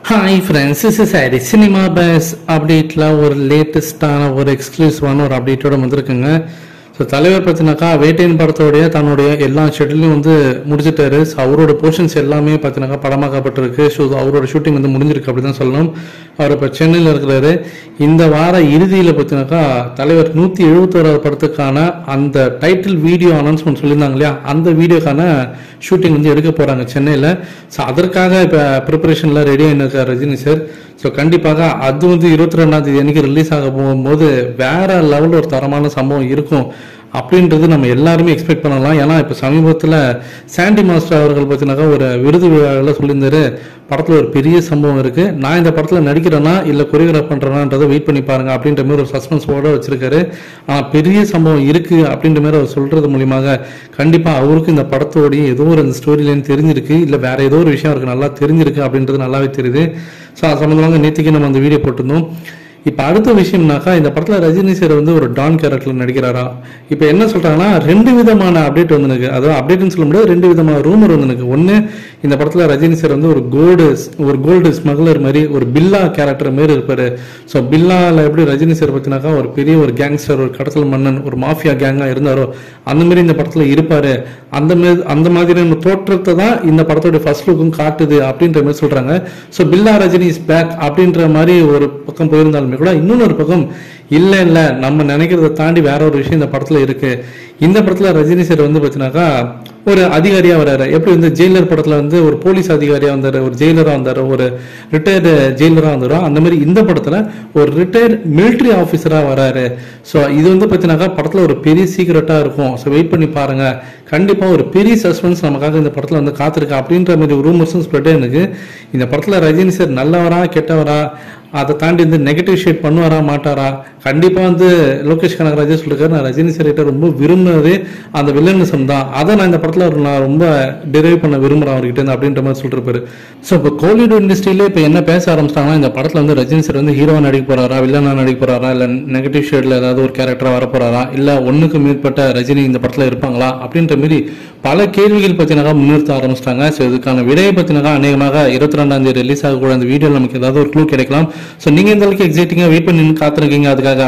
hi friends is sorry cinema base அப்டேட்டில் ஒரு லேட்டஸ்டான ஒரு எக்ஸ்க்ளூசிவான ஒரு அப்டேட்டோட வந்திருக்குங்க ஸோ தலைவர் பார்த்தினாக்கா வேட்டையின் படத்தோடைய தன்னுடைய எல்லா ஷெட்யூலையும் வந்து முடிச்சிட்டாரு ஸோ அவரோட போர்ஷன்ஸ் எல்லாமே பார்த்தினாக்கா படமாக்கப்பட்டிருக்கு ஸோ அவரோட ஷூட்டிங் வந்து முடிஞ்சிருக்கு அப்படி தான் சொல்லணும் அவர் இப்போ சென்னையில் இருக்கிறாரு இந்த வார இறுதியில் பார்த்தினாக்கா தலைவர் நூற்றி எழுபத்தோராவது படத்துக்கான அந்த டைட்டில் வீடியோ அனௌன்ஸ்மெண்ட் சொல்லியிருந்தாங்க இல்லையா அந்த வீடியோக்கான ஷூட்டிங் வந்து எடுக்க போகிறாங்க சென்னையில் ஸோ அதற்காக இப்போ ப்ரிப்பரேஷனில் ரெடி ஆகிருக்கார் ரஜினி சார் ஸோ கண்டிப்பாக அது வந்து இருபத்தி ரெண்டாம் தேதி அன்னைக்கு ரிலீஸ் ஆக போகும்போது வேற லெவலில் ஒரு தரமான சம்பவம் இருக்கும் அப்படின்றது நம்ம எல்லாருமே எக்ஸ்பெக்ட் பண்ணலாம் ஏன்னா இப்போ சமீபத்தில் சாண்டி மாஸ்டர் அவர்கள் பார்த்தீங்கன்னாக்கா ஒரு விருது விழாவில் சொல்லியிருந்தாரு படத்தில் ஒரு பெரிய சம்பவம் இருக்குது நான் இந்த படத்தில் நடிக்கிறேன்னா இல்லை கொரியோகிராஃப் பண்ணுறேனான்றதை வெயிட் பண்ணி பாருங்க அப்படின்ற மாதிரி ஒரு சஸ்பென்ஸோட வச்சிருக்காரு ஆனால் பெரிய சம்பவம் இருக்குது அப்படின்ற மாதிரி அவர் சொல்கிறது மூலியமாக கண்டிப்பாக அவருக்கு இந்த படத்தோடைய ஏதோ ஒரு அந்த ஸ்டோரி லைன் தெரிஞ்சிருக்கு இல்லை வேற ஏதோ ஒரு விஷயம் அவருக்கு நல்லா தெரிஞ்சிருக்கு அப்படின்றது நல்லாவே தெரியுது ஸோ அது சம்மந்தமாக நேற்றுக்கு நம்ம அந்த வீடியோ போட்டிருந்தோம் இப்போ அடுத்த விஷயம்னாக்கா இந்த படத்தில் ரஜினி சார் வந்து ஒரு டான் கேரக்டரில் நடிக்கிறாரா இப்போ என்ன சொல்கிறாங்கன்னா ரெண்டு விதமான அப்டேட் வந்துருக்கு அதாவது அப்டேட்னு சொல்ல முடியாது ரெண்டு விதமான ரூமர் வந்துருக்கு ஒன்று இந்த படத்தில் ரஜினி சார் வந்து ஒரு கோல்டு ஒரு கோல்டு ஸ்மக்லர் மாதிரி ஒரு பில்லா கேரக்டர் மாதிரி இருப்பார் ஸோ பில்லாவில் எப்படி ரஜினி சார் பார்த்தினாக்கா ஒரு பெரிய ஒரு கேங்ஸ்டர் ஒரு கடத்தல் மன்னன் ஒரு மாஃபியா கேங்காக இருந்தாரோ அந்த மாதிரி இந்த படத்தில் இருப்பார் அந்த மாதிரி அந்த மாதிரியான தோற்றத்தை தான் இந்த படத்தோட ஃபர்ஸ்ட் லுக்கும் காட்டுது அப்படின்ற மாதிரி சொல்கிறாங்க so Billa Rajini is back அப்படின்ற மாதிரி ஒரு பக்கம் போயிருந்தாலுமே கூட இன்னொரு பக்கம் இல்லை இல்லை நம்ம நினைக்கிறத தாண்டி வேற ஒரு விஷயம் இந்த படத்தில் இருக்கு இந்த படத்தில் ரஜினி சார் வந்து பார்த்தீங்கன்னாக்கா ஒரு அதிகாரியா வராரு எப்படி வந்து ஜெயிலர் படத்துல வந்து ஒரு போலீஸ் அதிகாரியா வந்தாரு ஒரு ஜெயிலரா வந்தாரு ஒரு ரிட்டையர்டு ஜெயிலரா வந்தாரோ அந்த மாதிரி இந்த படத்துல ஒரு ரிட்டையர்ட் மிலிட்ரி ஆஃபீஸரா வராரு ஸோ இது வந்து பார்த்தீங்கன்னாக்கா படத்துல ஒரு பெரிய சீக்கிரட்டா இருக்கும் ஸோ வெயிட் பண்ணி பாருங்க கண்டிப்பா ஒரு பெரிய சஸ்பென்ஸ் நமக்காக இந்த படத்துல வந்து காத்திருக்கு அப்படின்ற மாதிரி ரூமர்ஸும் ஸ்ப்ரெட் எனக்கு இந்த படத்துல ரஜினி சார் நல்லவரா கெட்டவரா அதை தாண்டி வந்து நெகட்டிவ் ஷேட் பண்ணுவாரா மாட்டாரா கண்டிப்பா வந்து லோகேஷ் கனகராஜே சொல்லிருக்காரு நான் ரஜினி சார்கிட்ட ரொம்ப விரும்புனதே அந்த வில்லனிசம் தான் அதை நான் இந்த படத்துல ஒரு நான் ரொம்ப டிரைவ் பண்ண விரும்புறேன் அவர்கிட்ட இருந்து அப்படின்ற மாதிரி சொல்லிருப்பாரு ஸோ இப்போ கோலிவுட் இண்டஸ்ட்ரியில இப்போ என்ன பேச ஆரம்பிச்சிட்டாங்கன்னா இந்த படத்துல வந்து ரஜினி சார் வந்து ஹீரோவா நடிக்க போறாரா வில்லனா நடிக்க போறாரா இல்ல நெகட்டிவ் ஷேட்ல ஏதாவது ஒரு கேரக்டரா வர போறாரா இல்ல ஒண்ணுக்கு மேற்பட்ட ரஜினி இந்த படத்துல இருப்பாங்களா அப்படின்ற மாதிரி பல கேள்விகள் பத்தினாக்கா முன்னிறுத்த ஆரம்பிச்சிட்டாங்க ஸோ இதுக்கான விடையை பத்தினாக்கா அநேகமாக இருபத்தி ரெண்டாம் தேதி ரிலீஸ் ஆகக்கூடிய அந்த வீடியோ நமக்கு ஏதாவது ஒரு க்ளூ கிடைக்கலாம் ஸோ நீங்க இந்த அளவுக்கு எக்ஸைட்டிங்கா வெயிட் பண்ணி காத்திருக்கீங்க அதுக்காக